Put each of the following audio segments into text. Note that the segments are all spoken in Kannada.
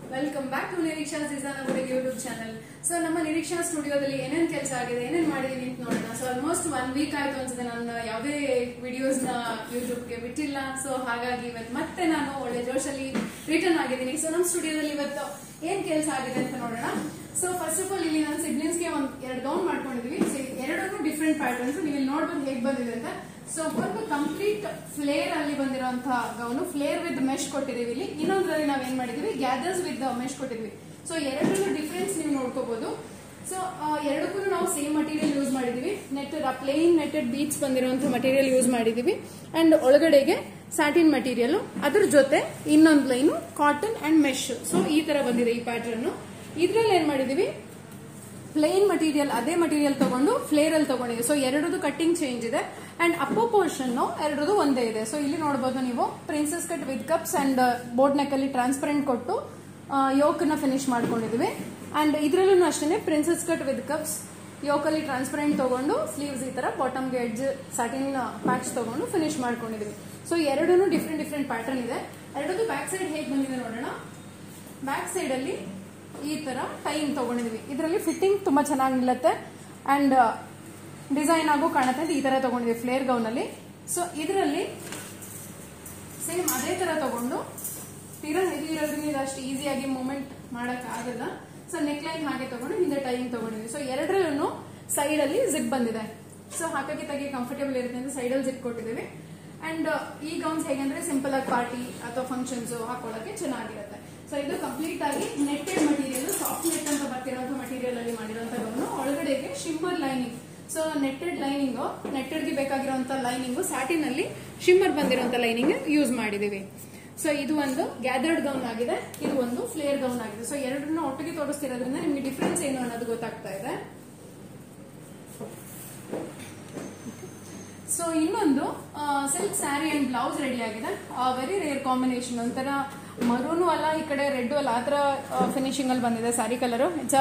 welcome back to Nireeksha season ಅವರ ಯೂಟ್ಯೂಬ್ ಚಾನಲ್ ಸೊ ನಮ್ಮ ನಿರೀಕ್ಷಾ ಸ್ಟುಡಿಯೋದಲ್ಲಿ ಏನೇನ್ ಕೆಲಸ ಆಗಿದೆ ಏನೇನ್ ಮಾಡಿದೀವಿ ಅಂತ ನೋಡೋಣ ಸೊ ಆಲ್ಮೋಸ್ಟ್ ಒನ್ ವೀಕ್ ಆಯ್ತು ಅನ್ಸುತ್ತೆ ನಾನು ಯಾವುದೇ ವಿಡಿಯೋಸ್ ನ ಯೂಟ್ಯೂಬ್ಗೆ ಬಿಟ್ಟಿಲ್ಲ ಸೊ ಹಾಗಾಗಿ ಇವತ್ತು ಮತ್ತೆ ನಾನು ಒಳ್ಳೆ ಜೋಶಲ್ಲಿ ರಿಟರ್ನ್ ಆಗಿದ್ದೀನಿ ಸೊ ನಮ್ಮ ಸ್ಟುಡಿಯೋದಲ್ಲಿ ಇವತ್ತು ಏನ್ ಕೆಲಸ ಆಗಿದೆ ಅಂತ ನೋಡೋಣ ಸೊ ಫಸ್ಟ್ ಆಫ್ ಆಲ್ ಇಲ್ಲಿ ನಾನು ಸಿಬ್ಲಿಂಗ್ಸ್ಗೆ ಒಂದ್ ಎರಡು ಗೌನ್ ಮಾಡ್ಕೊಂಡಿದ್ವಿ ಸೊ ಎರಡೂ ಡಿಫ್ರೆಂಟ್ ಪ್ಯಾಟರ್ನ್ಸ್ ನೀವು ಇಲ್ಲಿ ನೋಡ್ಬೋದು ಹೇಗೆ ಬಂದಿದೆ ಅಂತ ಸೊ ಒಂದು ಕಂಪ್ಲೀಟ್ ಫ್ಲೇರ್ ಅಲ್ಲಿ ಬಂದಿರುವಂತಹ ಗೌನು ಫ್ಲೇರ್ ವಿತ್ ಮೆಶ್ ಕೊಟ್ಟಿದೀವಿ ಇಲ್ಲಿ ಇನ್ನೊಂದ್ರಲ್ಲಿ ನಾವ್ ಏನ್ ಮಾಡಿದೀವಿ ಗ್ಯಾದರ್ಸ್ ವಿತ್ ಮೆಶ್ ಕೊಟ್ಟಿದ್ವಿ ಸೊ ಎರಡರಲ್ಲೂ ಡಿಫ್ರೆನ್ಸ್ ನೀವು ನೋಡ್ಕೋಬಹುದು ಸೊ ಎರಡಕ್ಕೂ ನಾವು ಸೇಮ್ ಮಟೀರಿಯಲ್ ಯೂಸ್ ಮಾಡಿದೀವಿ ನೆಟ್ ಪ್ಲೇನ್ ನೆಟೆಡ್ ಬೀಚ್ ಬಂದಿರುವಂತಹ ಮಟೀರಿಯಲ್ ಯೂಸ್ ಮಾಡಿದೀವಿ ಅಂಡ್ ಒಳಗಡೆಗೆ ಸ್ಯಾಟಿನ್ ಮಟೀರಿಯಲ್ ಅದ್ರ ಜೊತೆ ಇನ್ನೊಂದು line cotton and mesh so ಈ ತರ ಬಂದಿದೆ ಈ ಪ್ಯಾಟರ್ನ್ ಇದ್ರಲ್ಲಿ ಏನ್ ಮಾಡಿದೀವಿ ಪ್ಲೇನ್ ಮಟೀರಿಯಲ್ ಅದೇ ಮಟೀರಿಯಲ್ ತಗೊಂಡು ಫ್ಲೇರ್ ಅಲ್ಲಿ ತಗೊಂಡಿದೆ ಸೊ ಎರಡದು ಕಟ್ಟಿಂಗ್ ಚೇಂಜ್ ಇದೆ ಅಂಡ್ ಅಪ್ಪೋ ಪೋರ್ಷನ್ ಎರಡದು ಒಂದೇ ಇದೆ ಸೊ ಇಲ್ಲಿ ನೋಡಬಹುದು ನೀವು princess cut with cups and boat neck ಅಲ್ಲಿ ಟ್ರಾನ್ಸ್ಪರೆಂಟ್ ಕೊಟ್ಟು ಯೋಕ್ ನ ಫಿನಿಶ್ ಮಾಡ್ಕೊಂಡಿದೀವಿ ಅಂಡ್ ಇದ್ರಲ್ಲೂ ಅಷ್ಟೇ ಪ್ರಿನ್ಸಸ್ ಕಟ್ ವಿತ್ ಕಪ್ಸ್ ಯೋಕಲ್ಲಿ ಟ್ರಾನ್ಸ್ಪರೆಂಟ್ ತಗೊಂಡು ಸ್ಲೀವ್ಸ್ ಈ ತರ ಬಾಟಮ್ಗೆ ಎಡ್ಜ್ ಸಾಟಿನ್ ಪ್ಯಾಚ್ ತಗೊಂಡು ಫಿನಿಶ್ ಮಾಡ್ಕೊಂಡಿದೀವಿ ಸೊ ಎರಡೂ ಡಿಫ್ರೆಂಟ್ ಡಿಫ್ರೆಂಟ್ ಪ್ಯಾಟರ್ನ್ ಇದೆ ಎರಡದು ಬ್ಯಾಕ್ ಸೈಡ್ ಹೇಗೆ ಬಂದಿದೆ ನೋಡೋಣ ಬ್ಯಾಕ್ ಸೈಡ್ ಅಲ್ಲಿ ಈ ತರ ಟೈಮ್ ತಗೊಂಡಿದೀವಿ ಇದರಲ್ಲಿ ಫಿಟ್ಟಿಂಗ್ ತುಂಬಾ ಚೆನ್ನಾಗಿ ನಿಲ್ಲತ್ತೆ ಅಂಡ್ ಡಿಸೈನ್ ಆಗು ಕಾಣುತ್ತೆ ಅಂತ ಈ ತರ ತಗೊಂಡಿದ್ವಿ ಫ್ಲೇರ್ ಗೌನ್ ಅಲ್ಲಿ ಸೊ ಇದರಲ್ಲಿ ಸೇಮ್ ಅದೇ ತರ ತಗೊಂಡು ತೀರಾ ಹೆವಿ ಇರೋದ್ರಿಂದ ಇದು ಅಷ್ಟು ಈಸಿಯಾಗಿ ಮೂವ್ಮೆಂಟ್ ಮಾಡಕ್ ಆಗಲ್ಲ ಸೊ ನೆಕ್ ಲೈನ್ ಹಾಗೆ ತಗೊಂಡು ಹಿಂದೆ ಟೈಮ್ ತಗೊಂಡಿದ್ವಿ ಸೊ ಎರಡರಲ್ಲೂ ಸೈಡ್ ಅಲ್ಲಿ ಜಿಪ್ ಬಂದಿದೆ ಸೊ ಹಾಕಕ್ಕೆ ತೆಗಿ ಕಂಫರ್ಟೇಬಲ್ ಇರುತ್ತೆ ಅಂತ ಸೈಡ್ ಅಲ್ಲಿ ಜಿಪ್ ಕೊಟ್ಟಿದ್ದೀವಿ ಅಂಡ್ ಈ ಗೌನ್ಸ್ ಹೇಗಂದ್ರೆ ಸಿಂಪಲ್ ಆಗಿ ಪಾರ್ಟಿ ಅಥವಾ ಫಂಕ್ಷನ್ಸ್ ಹಾಕೊಳ್ಳಕ್ಕೆ ಚೆನ್ನಾಗಿರುತ್ತೆ ಸೊ ಇದು ಕಂಪ್ಲೀಟ್ ಆಗಿ ನೆಟ್ಟೆಡ್ ಮಟೀರಿಯಲ್ ಸಾಫ್ಟ್ ನೆಟ್ ಅಂತ ಬರ್ತಿರೋಂಥ ಮಟೀರಿಯಲ್ ಅಲ್ಲಿ ಮಾಡಿರೋಂಥ ಗೌನು ಒಳಗಡೆಗೆ shimmer lining so netted lining ನೆಟ್ಟೆಡ್ಗೆ ಬೇಕಾಗಿರುವಂತ ಲೈನಿಂಗ್ ಸ್ಯಾಟಿನ್ ಅಲ್ಲಿ ಶಿಮ್ಮರ್ ಬಂದಿರುವಂತ ಲೈನಿಂಗ್ ಯೂಸ್ ಮಾಡಿದೀವಿ ಸೊ ಇದು ಒಂದು ಗ್ಯಾದರ್ಡ್ ಗೌನ್ ಆಗಿದೆ ಇದು ಒಂದು ಫ್ಲೇರ್ ಗೌನ್ ಆಗಿದೆ ಸೊ ಎರಡನ್ನ ಒಟ್ಟಿಗೆ ತೋರಿಸ್ತಿರೋದ್ರಿಂದ ನಿಮ್ಗೆ ಡಿಫ್ರೆನ್ಸ್ ಏನು ಅನ್ನೋದು ಗೊತ್ತಾಗ್ತಾ ಇದೆ ಸೊ ಇನ್ನೊಂದು silk sari and blouse ready ಆಗಿದೆ ವೆರಿ ರೇರ್ ಕಾಂಬಿನೇಷನ್ ಒಂಥರ ಮರೂನು ಅಲ್ಲ ಈ ಕಡೆ ರೆಡ್ ಅಲ್ಲ ಆ ಥರ ಫಿನಿಶಿಂಗ್ ಅಲ್ಲಿ ಬಂದಿದೆ sari colour it's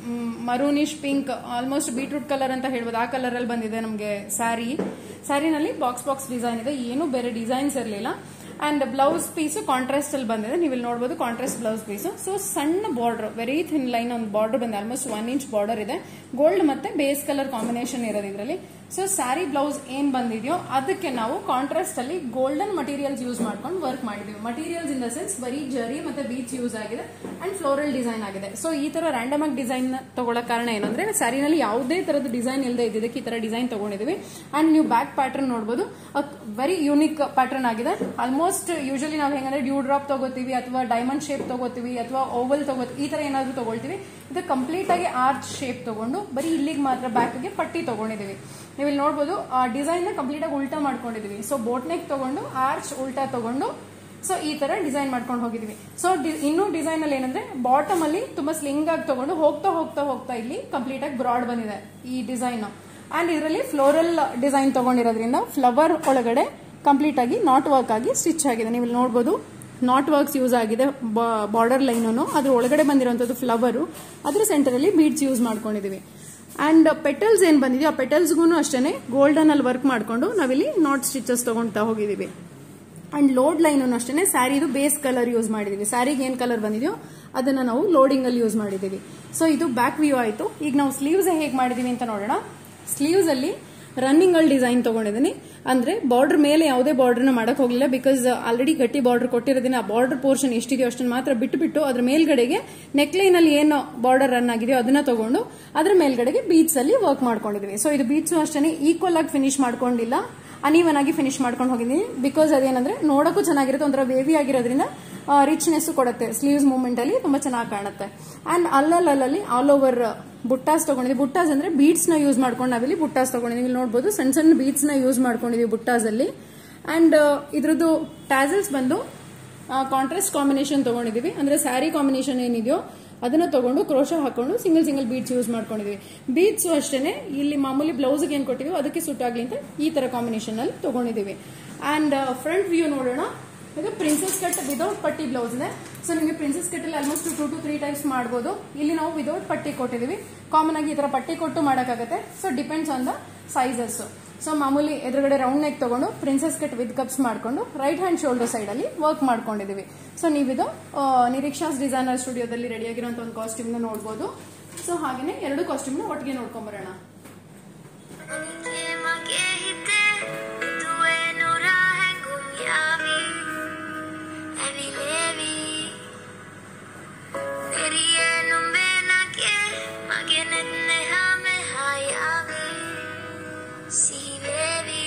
maroonish pink almost beetroot colour ಅಂತ ಹೇಳ್ಬೋದು ಆ ಕಲರ್ ಅಲ್ಲಿ ಬಂದಿದೆ ನಮಗೆ ಸ್ಯಾರಿ ಸ್ಯಾರಿನಲ್ಲಿ ಬಾಕ್ಸ್ ಬಾಕ್ಸ್ ಡಿಸೈನ್ ಇದೆ ಏನು ಬೇರೆ ಡಿಸೈನ್ಸ್ ಇರಲಿಲ್ಲ ಅಂಡ್ ಬ್ಲೌಸ್ ಪೀಸ್ ಕಾಂಟ್ರಾಸ್ಟ್ ಅಲ್ಲಿ ಬಂದಿದೆ ನೀವು ಇಲ್ಲಿ ನೋಡಬಹುದು ಕಾಂಟ್ರಾಸ್ಟ್ ಬ್ಲೌಸ್ ಪೀಸ್ ಸೊ ಸಣ್ಣ ಬಾರ್ಡರ್ ವೆರಿ ಥಿನ್ ಲೈನ್ ಒಂದು ಬಾರ್ಡರ್ ಬಂದಿದೆ ಆಲ್ಮೋಸ್ಟ್ ಒನ್ ಇಂಚ್ ಬಾರ್ಡರ್ ಇದೆ ಗೋಲ್ಡ್ ಮತ್ತೆ ಬೇಸ್ ಕಲರ್ ಕಾಂಬಿನೇಷನ್ ಇರೋದು ಇದರಲ್ಲಿ ಸೊ ಸ್ಯಾರಿ ಬ್ಲೌಸ್ ಏನ್ ಬಂದಿದೆಯೋ ಅದಕ್ಕೆ ನಾವು ಕಾಂಟ್ರಾಸ್ಟ್ ಅಲ್ಲಿ ಗೋಲ್ಡನ್ ಮಟೀರಿಯಲ್ಸ್ ಯೂಸ್ ಮಾಡ್ಕೊಂಡು ವರ್ಕ್ ಮಾಡಿದೀವಿ ಮಟೀರಿಯಲ್ಸ್ ಇನ್ ದ ಸೆನ್ಸ್ ಬರೀ ಜರಿ ಮತ್ತೆ ಬೀಚ್ ಯೂಸ್ ಆಗಿದೆ ಅಂಡ್ ಫ್ಲೋರಲ್ ಡಿಸೈನ್ ಆಗಿದೆ ಸೊ ಈ ತರ ರ್ಯಾಂಡಮ್ ಆಗಿ ಡಿಸೈನ್ ತಗೊಳ್ಳೋ ಕಾರಣ ಏನಂದ್ರೆ ಸ್ಯಾರಿನಲ್ಲಿ ಯಾವುದೇ ತರದ ಡಿಸೈನ್ ಇಲ್ಲದೆ ಇದ್ದಿದ್ದಕ್ಕೆ ಈ ತರ ಡಿಸೈನ್ ತಗೊಂಡಿದೀವಿ ಅಂಡ್ ನೀವು ಬ್ಯಾಕ್ ಪ್ಯಾಟರ್ನ್ ನೋಡಬಹುದು ವೆರಿ ಯೂನಿಕ್ ಪ್ಯಾಟರ್ನ್ ಆಗಿದೆ ಆಲ್ಮೋಸ್ಟ್ ಯೂಶಲಿ ನಾವು ಹೆಂಗಂದ್ರೆ ಡ್ಯೂ ಡ್ರಾಪ್ ತಗೋತೀವಿ ಅಥವಾ ಡೈಮಂಡ್ ಶೇಪ್ ತಗೋತೀವಿ ಅಥವಾ ಓವಲ್ ತಗೋತೀವಿ ಈ ತರ ಏನಾದ್ರು ತಗೊಳ್ತೀವಿ ಇದು ಕಂಪ್ಲೀಟ್ ಆಗಿ ಆರ್ಚ್ ಶೇಪ್ ತಗೊಂಡು ಬರೀ ಇಲ್ಲಿಗೆ ಮಾತ್ರ ಬ್ಯಾಕ್ಗೆ ಪಟ್ಟಿ ತಗೊಂಡಿದೀವಿ ನೀವು ಇಲ್ಲಿ ನೋಡಬಹುದು ಆ ಡಿಸೈನ್ ನ ಕಂಪ್ಲೀಟ್ ಆಗಿ ಉಲ್ಟಾ ಮಾಡ್ಕೊಂಡಿದೀವಿ ಸೊ ಬೋಟ್ ನೆಕ್ ತಗೊಂಡು ಆರ್ಚ್ ಉಲ್ಟಾ ತಗೊಂಡು ಸೊ ಈ ತರ ಡಿಸೈನ್ ಮಾಡ್ಕೊಂಡು ಹೋಗಿದೀವಿ ಸೊ ಇನ್ನೂ ಡಿಸೈನ್ ಅಲ್ಲಿ ಏನಂದ್ರೆ ಬಾಟಮ್ ಅಲ್ಲಿ ತುಂಬಾ ಸ್ಲಿಂಗ್ ಆಗಿ ತಗೊಂಡು ಹೋಗ್ತಾ ಹೋಗ್ತಾ ಹೋಗ್ತಾ ಇಲ್ಲಿ ಕಂಪ್ಲೀಟ್ ಆಗಿ ಬ್ರಾಡ್ ಬಂದಿದೆ ಈ ಡಿಸೈನ್ ಅಂಡ್ ಇದರಲ್ಲಿ ಫ್ಲೋರಲ್ ಡಿಸೈನ್ ತಗೊಂಡಿರೋದ್ರಿಂದ ಫ್ಲವರ್ ಒಳಗಡೆ ಕಂಪ್ಲೀಟ್ ಆಗಿ ನಾಟ್ ವರ್ಕ್ ಆಗಿ ಸ್ಟಿಚ್ ಆಗಿದೆ ನೀವು ಇಲ್ಲಿ ನೋಡಬಹುದು ನಾಟ್ ವರ್ಕ್ಸ್ ಯೂಸ್ ಆಗಿದೆ ಬಾರ್ಡರ್ ಲೈನು ಅದ್ರ ಒಳಗಡೆ ಬಂದಿರುವಂತದ್ದು ಫ್ಲವರು ಅದ್ರ ಸೆಂಟರ್ ಅಲ್ಲಿ ಬೀಡ್ಸ್ ಯೂಸ್ ಮಾಡ್ಕೊಂಡಿದೀವಿ ಅಂಡ್ ಪೆಟಲ್ಸ್ ಏನ್ ಬಂದಿದೆಯೋ ಆ ಪೆಟಲ್ಸ್ಗೂ ಅಷ್ಟೇ ಗೋಲ್ಡನ್ ಅಲ್ಲಿ ವರ್ಕ್ ಮಾಡ್ಕೊಂಡು ನಾವಿಲ್ಲಿ ನಾಟ್ ಸ್ಟಿಚಸ್ ತಗೊಂತಾ ಹೋಗಿದೀವಿ ಅಂಡ್ ಲೋಡ್ ಲೈನ್ ಅಷ್ಟೇ ಸ್ಯಾರಿದು ಬೇಸ್ ಕಲರ್ ಯೂಸ್ ಮಾಡಿದೀವಿ ಸ್ಯಾರಿಗೆ ಏನ್ ಕಲರ್ ಬಂದಿದೆಯೋ ಅದನ್ನ ನಾವು ಲೋಡಿಂಗ್ ಅಲ್ಲಿ ಯೂಸ್ ಮಾಡಿದೀವಿ ಸೊ ಇದು ಬ್ಯಾಕ್ ವ್ಯೂ ಆಯ್ತು ಈಗ ನಾವು ಸ್ಲೀವ್ಸ್ ಹೇಗೆ ಮಾಡಿದೀವಿ ಅಂತ ನೋಡೋಣ ಸ್ಲೀವ್ಸ್ ಅಲ್ಲಿ ರನ್ನಿಂಗ್ ಅಲ್ಲಿ ಡಿಸೈನ್ ತಗೊಂಡಿದ್ದೀನಿ ಅಂದ್ರೆ ಬಾರ್ಡರ್ ಮೇಲೆ ಯಾವುದೇ ಬಾರ್ಡರ್ನ ಮಾಡಕ್ ಹೋಗಿಲ್ಲ ಬಿಕಾಸ್ ಆಲ್ರೆಡಿ ಗಟ್ಟಿ ಬಾರ್ಡರ್ ಕೊಟ್ಟಿರೋದ್ರಿಂದ ಆ ಬಾರ್ಡರ್ ಪೋರ್ಷನ್ ಎಷ್ಟಿದೆಯೋ ಅಷ್ಟನ್ನು ಮಾತ್ರ ಬಿಟ್ಟು ಬಿಟ್ಟು ಅದ್ರ ಮೇಲ್ಗಡೆಗೆ ನೆಕ್ ಲೈನ್ ಅಲ್ಲಿ ಏನು ಬಾರ್ಡರ್ ರನ್ ಆಗಿದೆಯೋ ಅದನ್ನ ತಗೊಂಡು ಅದ್ರ ಮೇಲ್ಗಡೆಗೆ ಬೀಚ್ ಅಲ್ಲಿ ವರ್ಕ್ ಮಾಡ್ಕೊಂಡಿದ್ವಿ ಸೊ ಇದು ಬೀಚ್ ಅಷ್ಟೇ ಈಕ್ವಲ್ ಆಗಿ ಫಿನಿಶ್ ಮಾಡ್ಕೊಂಡಿಲ್ಲ ಅನೀವನ್ ಆಗಿ ಫಿನಿಶ್ ಮಾಡ್ಕೊಂಡು ಹೋಗಿದ್ದೀನಿ ಬಿಕಾಸ್ ಅದೇನಂದ್ರೆ ನೋಡಕ್ಕೂ ಚೆನ್ನಾಗಿರುತ್ತೆ ಒಂಥರ ವೇವಿ ಆಗಿರೋದ್ರಿಂದ ರಿಚ್ನೆಸ್ ಕೊಡುತ್ತೆ ಸ್ಲೀವ್ಸ್ ಮೂವ್ಮೆಂಟ್ ಅಲ್ಲಿ ತುಂಬಾ ಚೆನ್ನಾಗಿ ಕಾಣುತ್ತೆ ಅಂಡ್ ಅಲ್ಲಲ್ಲಿ ಆಲ್ ಓವರ್ ಬುಟ್ಟಾಸ್ ತಗೊಂಡಿದ್ವಿ ಬುಟ್ಟಾಸ್ ಅಂದ್ರೆ ಬೀಡ್ಸ್ ನ ಯೂಸ್ ಮಾಡ್ಕೊಂಡು ನಾವಿಲ್ಲಿ ಬುಟ್ಟಾಸ್ ತಗೊಂಡಿದ್ವಿ ನೋಡಬಹುದು ಸಣ್ಣ ಸಣ್ಣ ಬೀಡ್ಸ್ ನ ಯೂಸ್ ಮಾಡ್ಕೊಂಡಿದ್ವಿ ಬುಟ್ಟಾಸ್ ಅಲ್ಲಿ ಅಂಡ್ ಇದ್ರದ್ದು ಟ್ಯಾಸಲ್ಸ್ ಬಂದು ಕಾಂಟ್ರಾಸ್ಟ್ ಕಾಂಬಿನೇಷನ್ ತಗೊಂಡಿದೀವಿ ಅಂದ್ರೆ ಸ್ಯಾರಿ ಕಾಂಬಿನೇಷನ್ ಏನಿದೆಯೋ ಅದನ್ನ ತಗೊಂಡು ಕ್ರೋಶ ಹಾಕೊಂಡು ಸಿಂಗಲ್ ಸಿಂಗಲ್ ಬೀಟ್ಸ್ ಯೂಸ್ ಮಾಡ್ಕೊಂಡಿದ್ವಿ ಬೀಟ್ಸ್ ಅಷ್ಟೇ ಇಲ್ಲಿ ಮಾಮೂಲಿ ಬ್ಲೌಸ್ಗೆ ಏನ್ ಕೊಟ್ಟಿದ್ವಿ ಅದಕ್ಕೆ ಸೂಟ್ ಆಗ್ಲಿ ಅಂತ ಈ ತರ ಕಾಂಬಿನೇಷನ್ ಅಲ್ಲಿ ತಗೊಂಡಿದೀವಿ ಅಂಡ್ ಫ್ರಂಟ್ ವ್ಯೂ ನೋಡೋಣ ಇದು ಪ್ರಿನ್ಸಸ್ ಕಟ್ ವಿದೌಟ್ ಪಟ್ಟಿ ಬ್ಲೌಸ್ ಇದೆ ಸೊ ನಿಮಗೆ ಪ್ರಿನ್ಸಸ್ ಕಟ್ ಅಲ್ಲಿ almost two to three types ಮಾಡಬಹುದು ಇಲ್ಲಿ ನಾವು ವಿದೌಟ್ ಪಟ್ಟಿ ಕೊಟ್ಟಿದೀವಿ ಕಾಮನ್ ಆಗಿ ಈ ತರ ಪಟ್ಟಿ ಕೊಟ್ಟು ಮಾಡೋಕ್ಕಾಗತ್ತೆ so depends on the sizes so ಮಾಮೂಲಿ ಎದುರುಗಡೆ ರೌಂಡ್ ನೆಕ್ ತಗೊಂಡು ಪ್ರಿನ್ಸೆಸ್ ಕಟ್ ವಿತ್ ಕಪ್ಸ್ ಮಾಡ್ಕೊಂಡು ರೈಟ್ ಹ್ಯಾಂಡ್ ಶೋಲ್ಡರ್ ಸೈಡ್ ಅಲ್ಲಿ ವರ್ಕ್ ಮಾಡ್ಕೊಂಡಿದೀವಿ ಸೊ ನೀವಿದು ಆ, ನಿರೀಕ್ಷಾಸ್ ಡಿಸೈನರ್ ಸ್ಟುಡಿಯೋದಲ್ಲಿ ರೆಡಿಯಾಗಿರೋಂಥ ಒಂದು ಕಾಸ್ಟ್ಯೂಮ್ ನೋಡ್ಬೋದು ಸೊ ಹಾಗೇನೆ ಎರಡು ಕಾಸ್ಟ್ಯೂಮ್ನ ಒಟ್ಟಿಗೆ ನೋಡ್ಕೊಂಬರೋಣ Manike mage hite Due nora hengum yavi Evi levi Teri ye numbe nake Mage nenne hame hayavi Sihi vevi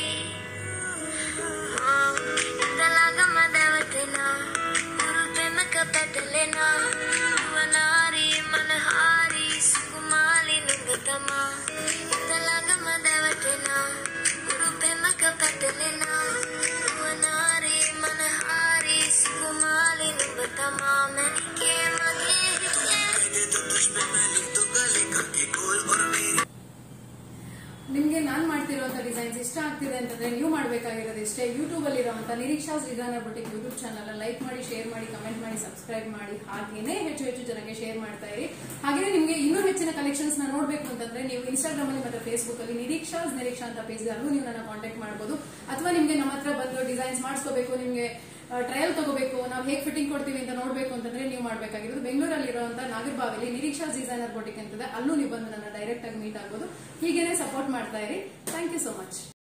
Dalaga madavatina Guru pemaka petalena Duanari manahari Sukumali nungatama Dalaga madavatina Guru pemaka petalena Duanari manahari Sukumali nungatama Manike mage ನಿಮ್ಗೆ ನಾನ್ ಮಾಡ್ತಿರುವಂತ ಡಿಸೈನ್ಸ್ ಇಷ್ಟ ಆಗ್ತಿದೆ ಅಂತಂದ್ರೆ ನೀವು ಮಾಡಬೇಕಾಗಿರೋದು ಇಷ್ಟೇ ಯೂಟ್ಯೂಬ್ ಅಲ್ಲಿ ಇರುವಂತ Nireeksha's designer boutique YouTube channel like ಮಾಡಿ ಶೇರ್ ಮಾಡಿ ಕಮೆಂಟ್ ಮಾಡಿ ಸಬ್ಸ್ಕ್ರೈಬ್ ಮಾಡಿ ಹಾಗೇನೆ ಹೆಚ್ಚು ಹೆಚ್ಚು ಜನಕ್ಕೆ ಶೇರ್ ಮಾಡ್ತಾ ಇರಿ ಹಾಗೇನೆ ನಿಮ್ಗೆ ಇನ್ನೂ ಹೆಚ್ಚಿನ ಕಲೆಕ್ಷನ್ಸ್ ನ ನೋಡ್ಬೇಕು ಅಂತಂದ್ರೆ ನೀವು ಇನ್ಸ್ಟಾಗ್ರಾಮ್ ಅಲ್ಲಿ ಮತ್ತೆ ಫೇಸ್ಬುಕ್ ಅಲ್ಲಿ ನಿರೀಕ್ಷಾಸ್ ನಿರೀಕ್ಷಾ ಅಂತ ಪೇಜ್ ಅಲ್ಲೂ ನೀವು ನನ್ನ ಕಾಂಟ್ಯಾಕ್ಟ್ ಮಾಡಬಹುದು ಅಥವಾ ನಿಮ್ಗೆ ನಮ್ಮ ಹತ್ರ ಬಂದು ಡಿಸೈನ್ಸ್ ಮಾಡಿಸ್ಕೋಬೇಕು ನಿಮ್ಗೆ ಟ್ರಯಲ್ ತಗೋಬೇಕು ನಾವು ಹೇಗೆ ಫಿಟ್ಟಿಂಗ್ ಕೊಡ್ತೀವಿ ಅಂತ ನೋಡ್ಬೇಕು ಅಂತಂದ್ರೆ ನೀವು ಮಾಡಬೇಕಾಗಿರೋದು ಬೆಂಗಳೂರಲ್ಲಿ ಇರುವಂತ ನಾಗರಬಾವಿಲಿ ನಿರೀಕ್ಷಾಸ್ ಡಿಸೈನರ್ ಬೊಟಿಕ್ ಅಂತಿದೆ ಅಲ್ಲೂ ನೀವು ಬಂದು ನನ್ನ ಡೈರೆಕ್ಟ್ ಆಗಿ ಮೀಟ್ ಆಗ್ಬೋದು ಹೀಗೇನೆ ಸಪೋರ್ಟ್ ಮಾಡ್ತಾ ಇರಿ ಥ್ಯಾಂಕ್ ಯು ಸೋ ಮಚ್